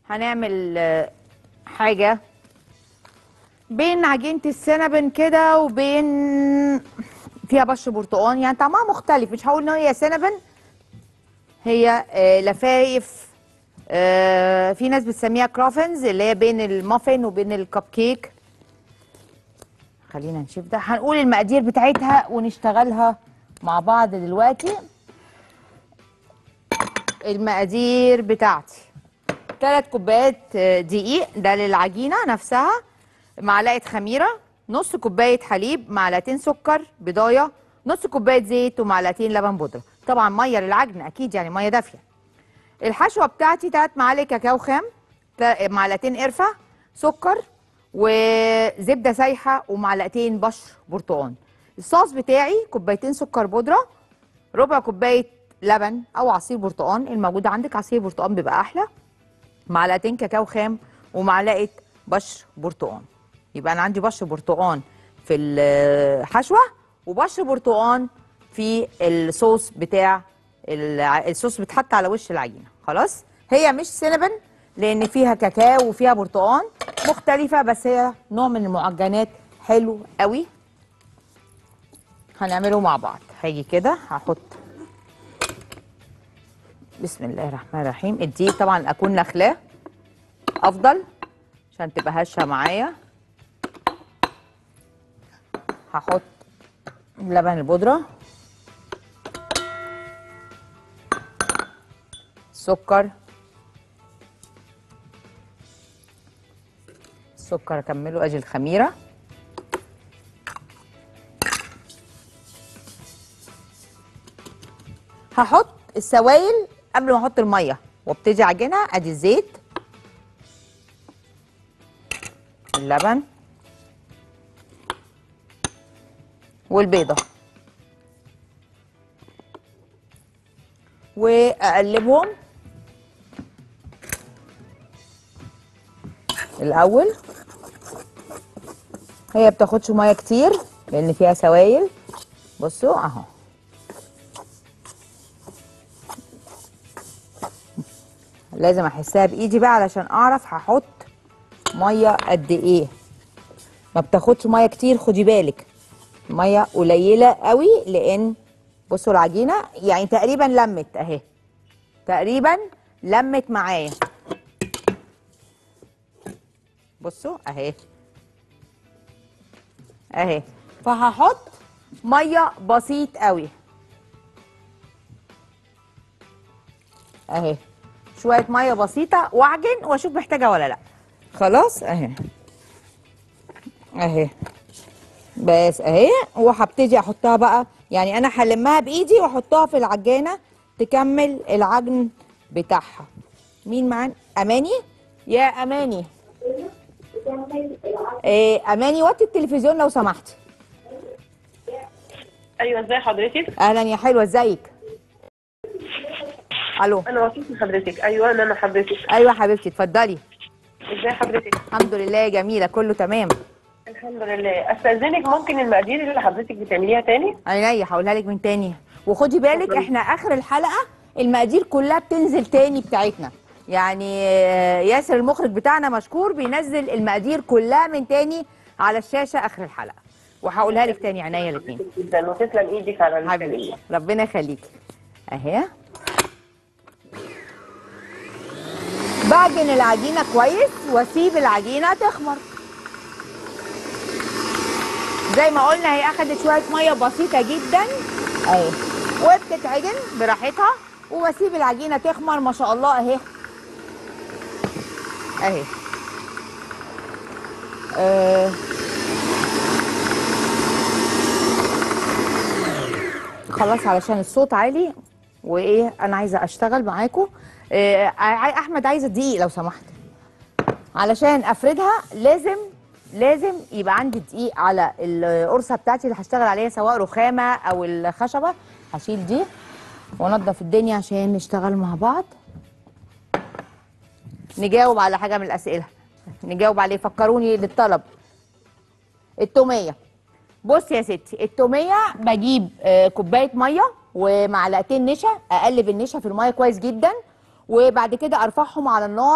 هنعمل آه، حاجه بين عجينه السينابن كده وبين فيها بش برتقان يعني طعمها مختلف مش هقول ان هي سينابن هي آه، لفايف آه، في ناس بتسميها كرافنز اللي هي بين المافن وبين الكب كيك خلينا نشوف ده هنقول المقادير بتاعتها ونشتغلها مع بعض دلوقتي المقادير بتاعتي ثلاث كوبايات آه، دقيق ده للعجينه نفسها معلقه خميره نص كوبايه حليب معلقتين سكر بضايه نص كوبايه زيت ومعلقتين لبن بودره طبعا ميه للعجن اكيد يعني ميه دافيه الحشوه بتاعتي ثلاث معالق كاكاو خام تا- معلقتين قرفه سكر وزبده سايحه ومعلقتين بشر برتقان الصوص بتاعي كوبايتين سكر بودره ربع كوبايه لبن او عصير برتقان الموجود عندك عصير برتقان بيبقى احلى معلقتين كاكاو خام ومعلقه بشر برتقان يبقى انا عندي بشر برتقان في الحشوه وبشر برتقان في الصوص بتاع الع- الصوص بيتحط على وش العجينه خلاص هي مش سينابن لان فيها كاكاو وفيها برتقان مختلفه بس هي نوع من المعجنات حلو قوي هنعمله مع بعض هاجي كده هحط بسم الله الرحمن الرحيم الدقيق طبعا اكون نخلاه افضل عشان تبقى هشه معايا هحط لبن البودره سكر السكر اكمله اجي الخميره هحط السوائل قبل ما احط الميه وابتدي اعجنها ادي الزيت اللبن والبيضه واقلبهم الاول هي بتاخدش ميه كتير لان فيها سوائل بصوا اهو لازم احسها بايدي بقى علشان اعرف هحط ميه قد ايه ما بتاخدش ميه كتير خدي بالك ميه قليله قوي لان بصوا العجينه يعني تقريبا لمت اهي تقريبا لمت معايا بصوا اهي اهي فهحط ميه بسيط قوي اهي شويه ميه بسيطه واعجن واشوف محتاجه ولا لا خلاص اهي اهي بس اهي وهبتدي احطها بقى يعني انا هلمها بايدي واحطها في العجانه تكمل العجن بتاعها مين معانا اماني يا اماني إيه اماني وطي التلفزيون لو سمحتي ايوه ازي حضرتك اهلا يا حلوه ازيك الو انا وصلت لحضرتك ايوه انا انا حضرتك ايوه حبيبتي اتفضلي ازي حضرتك الحمد لله يا جميله كله تمام الحمد لله استاذنك ممكن المقادير اللي حضرتك بتعمليها تاني عينيا هقولها لك من تاني وخدي بالك احنا اخر الحلقه المقادير كلها بتنزل تاني بتاعتنا يعني آه، ياسر المخرج بتاعنا مشكور بينزل المقادير كلها من تاني على الشاشه اخر الحلقه وهقولها لك تاني عينيا الاثنين جدا وتسلم ايدك على حبيبتي الكلمة. ربنا يخليكي اهي بعجن العجينه كويس واسيب العجينه تخمر زي ما قلنا هي اخدت شويه ميه بسيطه جدا اهي وبتتعجن براحتها وبسيب العجينه تخمر ما شاء الله اهي اهي آه خلاص علشان الصوت عالي وايه انا عايزه اشتغل معاكم إيه احمد عايزه دقيق لو سمحت علشان افردها لازم لازم يبقى عندي دقيق على القرصه بتاعتي اللي هشتغل عليها سواء رخامه او الخشبه هشيل دي وانضف الدنيا عشان نشتغل مع بعض نجاوب على حاجه من الاسئله نجاوب عليه فكروني للطلب التوميه بص يا ستي التوميه بجيب آه، كوبايه ميه ومعلقتين نشا اقلب النشا في الميه كويس جدا وبعد كده ارفعهم على النار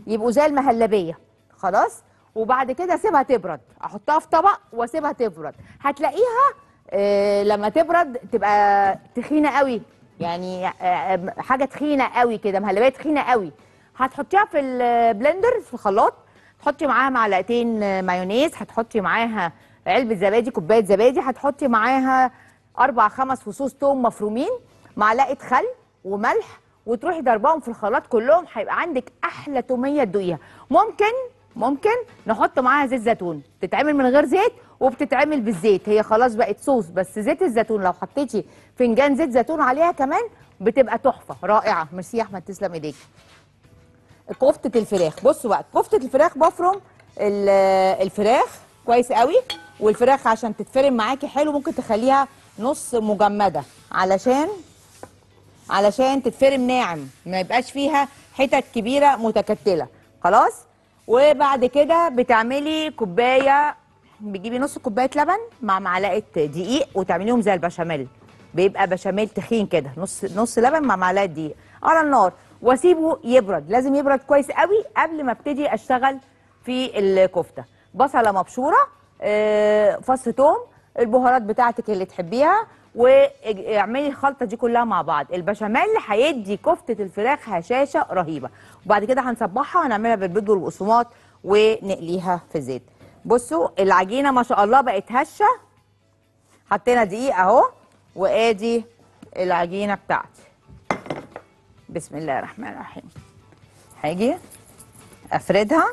يبقوا زي المهلبيه خلاص وبعد كده اسيبها تبرد احطها في طبق واسيبها تبرد هتلاقيها آه لما تبرد تبقى تخينه قوي يعني آه حاجه تخينه قوي كده مهلبيه تخينه قوي هتحطيها في البلندر في الخلاط تحطي معاها معلقتين آه، مايونيز هتحطي معاها علبه زبادي كوبايه زبادي هتحطي معاها اربع خمس فصوص توم مفرومين معلقه خل وملح وتروحي ضرباهم في الخلاط كلهم هيبقى عندك احلى توميه تدوقيها ممكن ممكن نحط معاها زيت زيتون تتعمل من غير زيت وبتتعمل بالزيت هي خلاص بقت صوص بس زيت الزيتون لو حطيتي فنجان زيت زيتون عليها كمان بتبقى تحفه رائعه ميرسي يا احمد تسلم ايديك كفته الفراخ بصوا بقى كفته الفراخ بفرم ال- الفراخ كويس قوي والفراخ عشان تتفرم معاكي حلو ممكن تخليها نص مجمده علشان علشان تتفرم ناعم ما يبقاش فيها حتت كبيره متكتله خلاص وبعد كده بتعملي كوبايه بتجيبي نص كوبايه لبن مع معلقه دقيق وتعمليهم زي البشاميل بيبقى بشاميل تخين كده نص نص لبن مع معلقه دقيق على النار واسيبه يبرد لازم يبرد كويس قوي قبل ما ابتدي اشتغل في الكفته بصله مبشوره آه، فص ثوم البهارات بتاعتك اللي تحبيها واعملي الخلطه دي كلها مع بعض البشاميل هيدي كفته الفراخ هشاشه رهيبه وبعد كده هنصبحها ونعملها بالبيض والبقسماط ونقليها في الزيت بصوا العجينه ما شاء الله بقت هشه حطينا دقيق اهو وادي العجينه بتاعتي بسم الله الرحمن الرحيم هاجي افردها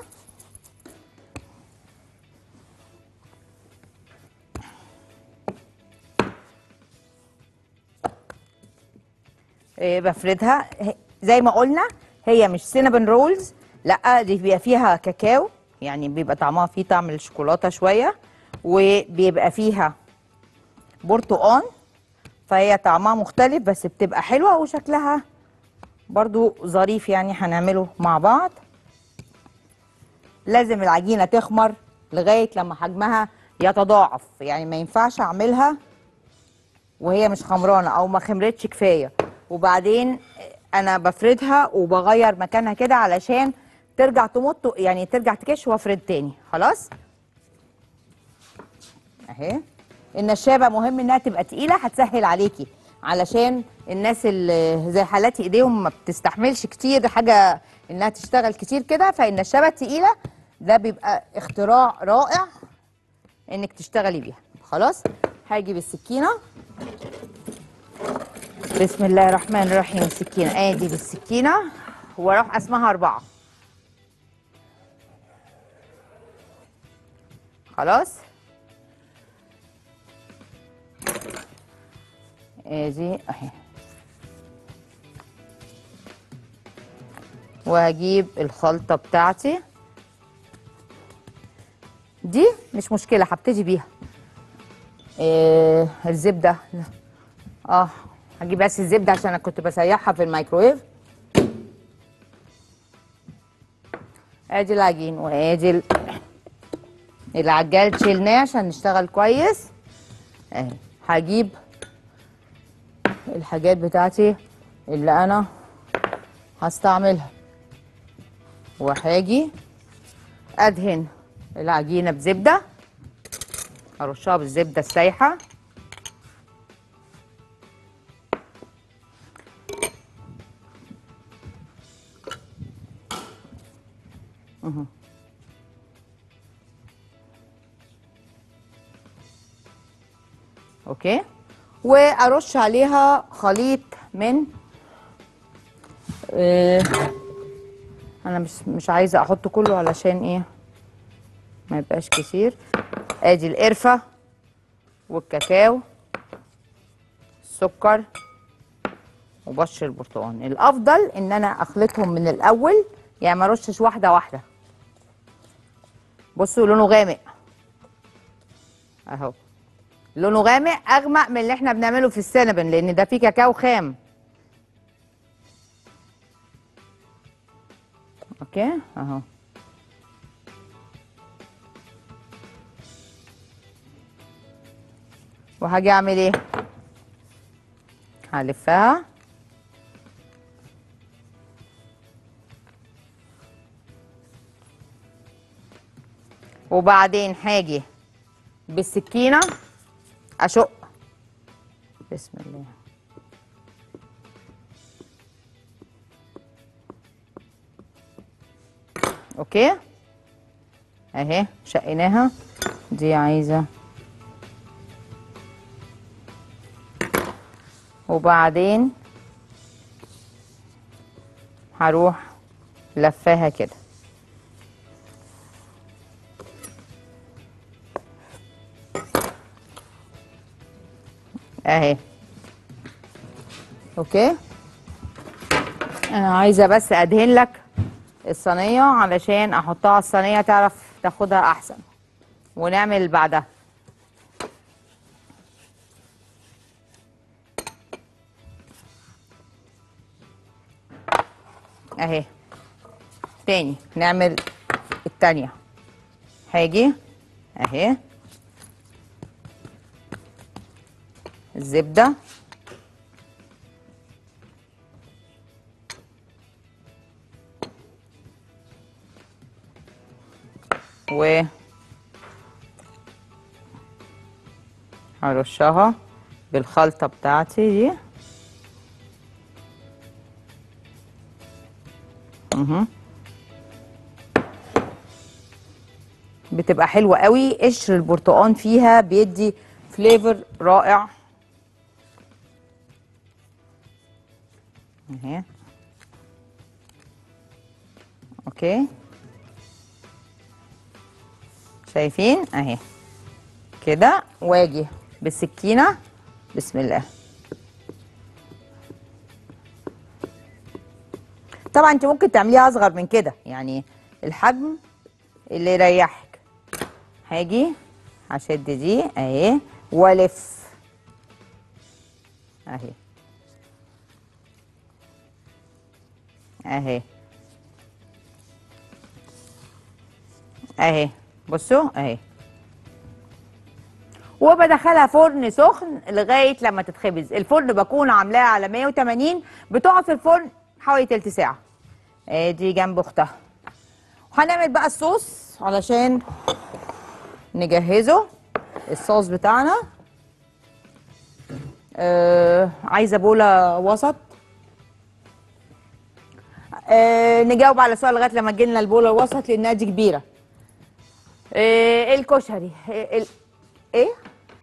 إيه، بفردها ه- زي ما قلنا هي مش سينابون رولز لا دي بيبقى فيها كاكاو يعني بيبقى طعمها فيه طعم الشوكولاته شويه وبيبقى فيها برتقان فهي طعمها مختلف بس بتبقى حلوه وشكلها برضو ظريف يعني هنعمله مع بعض لازم العجينه تخمر لغايه لما حجمها يتضاعف يعني ما ينفعش اعملها وهي مش خمرانه او ما خمرتش كفايه وبعدين انا بفردها وبغير مكانها كده علشان ترجع تمط يعني ترجع تكش وافرد تاني خلاص اهي النشابه مهم انها تبقى تقيله هتسهل عليكي علشان الناس اللي زي حالاتي ايديهم ما بتستحملش كتير حاجه انها تشتغل كتير كده فالنشابه التقيله ده بيبقى اختراع رائع انك تشتغلي بيها خلاص هاجي بالسكينه بسم الله الرحمن الرحيم السكينه ادي بالسكينه واروح قسمها اربعه خلاص ادي اهي وهجيب الخلطه بتاعتي دي مش مشكله هبتدي بيها إيه الزبده اه هجيب بس الزبده عشان انا كنت بسيحها في الميكرويف ادي العجين وادي ال- العجال شيلناه عشان نشتغل كويس اهي هجيب الحاجات بتاعتي اللي انا هستعملها وهاجي ادهن العجينه بزبده ارشها بالزبده السايحه مهم. اوكي وارش عليها خليط من آه، انا مش مش عايزه احط كله علشان ايه ما يبقاش كتير ادي القرفه والكاكاو السكر وبشر البرتقال الافضل ان انا اخلطهم من الاول يعني ما ارشش واحده واحده بصوا لونه غامق اهو لونه غامق اغمق من اللي احنا بنعمله في السينابون لان ده فيه كاكاو خام اوكي اهو وهاجي اعمل ايه هلفها وبعدين هاجي بالسكينه اشق بسم الله اوكي اهي شقيناها دي عايزه وبعدين هروح لفاها كده اهي اوكي انا عايزه بس ادهن لك الصينيه علشان احطها على الصينيه تعرف تاخدها احسن ونعمل اللي بعدها اهي تاني نعمل التانية هاجي اهي الزبدة و هرشها بالخلطة بتاعتي دي مهم. بتبقى حلوة قوي قشر البرتقان فيها بيدي فليفر رائع اهي اوكي شايفين اهي كده واجي بالسكينه بسم الله طبعا انت ممكن تعمليها اصغر من كده يعني الحجم اللي يريحك هاجي هشد دي اهي والف اهي اهي اهي بصوا اهي وبدخلها فرن سخن لغايه لما تتخبز الفرن بكون عاملاه على 180 بتقعد في الفرن حوالي تلت ساعه ادي جنب اختها وهنعمل بقى الصوص علشان نجهزه الصوص بتاعنا آه عايزه بوله وسط آه نجاوب على سؤال لغايه لما تجيلنا البوله الوسط لانها دي كبيره آه الكشري آه ال... ايه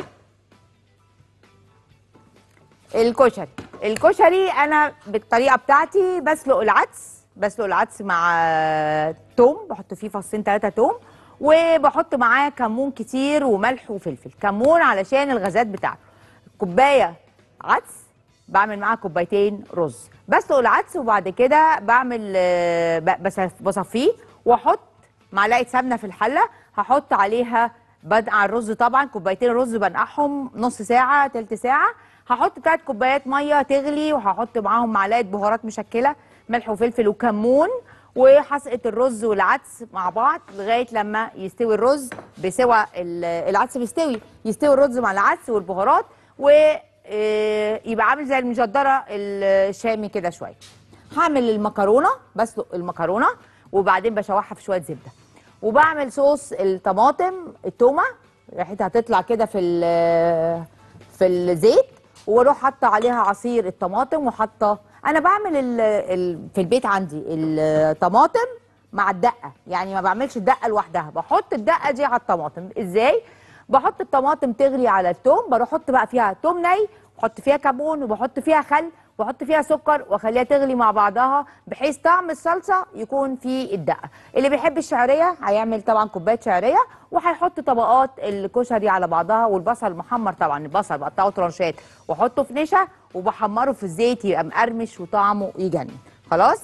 الكشري الكشري انا بالطريقه بتاعتي بسلق العدس بسلق العدس مع توم بحط فيه فصين ثلاثه توم وبحط معاه كمون كتير وملح وفلفل كمون علشان الغازات بتاعته كوبايه عدس بعمل معاها كوبايتين رز بسلق العدس وبعد كده بعمل آه، ب- بس- بصفيه واحط معلقه سمنه في الحله هحط عليها بدقع الرز طبعا كوبايتين رز بنقعهم نص ساعه تلت ساعه هحط ثلاث كوبايات ميه تغلي وهحط معاهم معلقه بهارات مشكله ملح وفلفل وكمون وحسقه الرز والعدس مع بعض لغايه لما يستوي الرز بسوى ال- العدس بيستوي يستوي الرز مع العدس والبهارات ويبقى عامل زي المجدره الشامي كده شويه هعمل المكرونه بسلق المكرونه وبعدين بشوحها في شويه زبده وبعمل صوص الطماطم التومه ريحتها هتطلع كده في ال- في الزيت واروح حاطه عليها عصير الطماطم وحاطه انا بعمل ال ال في البيت عندي الطماطم مع الدقه يعني ما بعملش الدقه لوحدها بحط الدقه دي على الطماطم ازاي بحط الطماطم تغلي على التوم بروح احط بقى فيها توم ني بحط فيها كمون وبحط فيها خل بحط فيها سكر واخليها تغلي مع بعضها بحيث طعم الصلصه يكون في الدقه اللي بيحب الشعريه هيعمل طبعا كوبايه شعريه وهيحط طبقات الكشري على بعضها والبصل المحمر طبعا البصل بقطعه ترانشات واحطه في نشا وبحمره في الزيت يبقى مقرمش وطعمه يجنن خلاص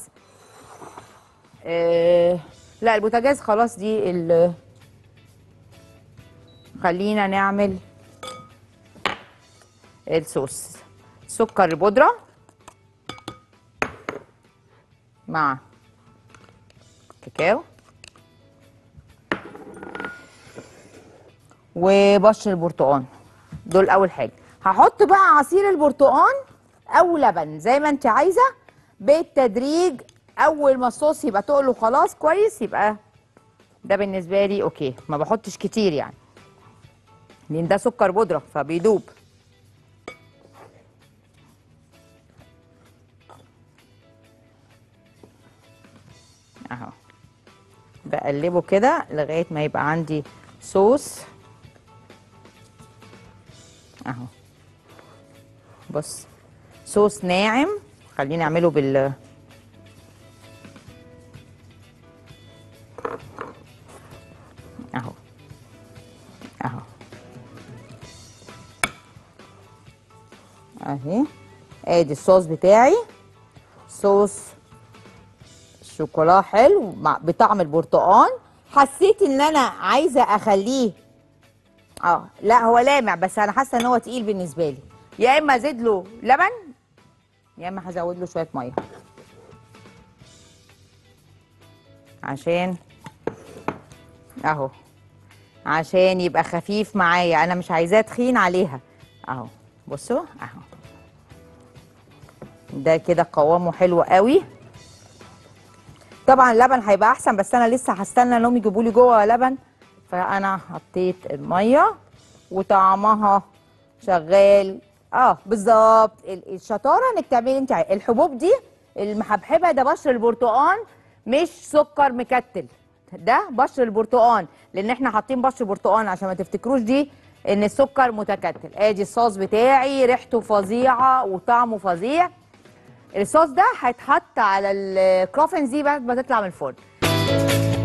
آه لا البوتاجاز خلاص دي ال خلينا نعمل الصوص سكر البودرة مع كاكاو وبشر البرتقال دول اول حاجه هحط بقى عصير البرتقال او لبن زي ما انت عايزه بالتدريج اول ما الصوص يبقى تقله خلاص كويس يبقى ده بالنسبه لي اوكي ما بحطش كتير يعني لان ده سكر بودره فبيدوب اهو بقلبه كده لغايه ما يبقى عندي صوص اهو بص صوص ناعم خليني اعمله بال اهو اهو اهي ادي الصوص بتاعي صوص شوكولا حلو مع بطعم البرتقال حسيت ان انا عايزه اخليه اه لا هو لامع بس انا حاسه ان هو تقيل بالنسبه لي يا اما ازيد له لبن يا اما هزود له شويه ميه عشان اهو عشان يبقى خفيف معايا انا مش عايزاه تخين عليها اهو بصوا اهو ده كده قوامه حلو قوي طبعا اللبن هيبقى احسن بس انا لسه هستنى انهم يجيبوا لي جوه لبن فانا حطيت الميه وطعمها شغال اه بالظبط ال- الشطاره انك تعملي انت عاي- الحبوب دي المحبحبه ده بشر البرتقال مش سكر مكتل ده بشر البرتقال لان احنا حاطين بشر برتقال عشان ما تفتكروش دي ان السكر متكتل ادي الصوص بتاعي ريحته فظيعه وطعمه فظيع الصوص ده هيتحط على الكرافنز دي بعد ما تطلع من الفرن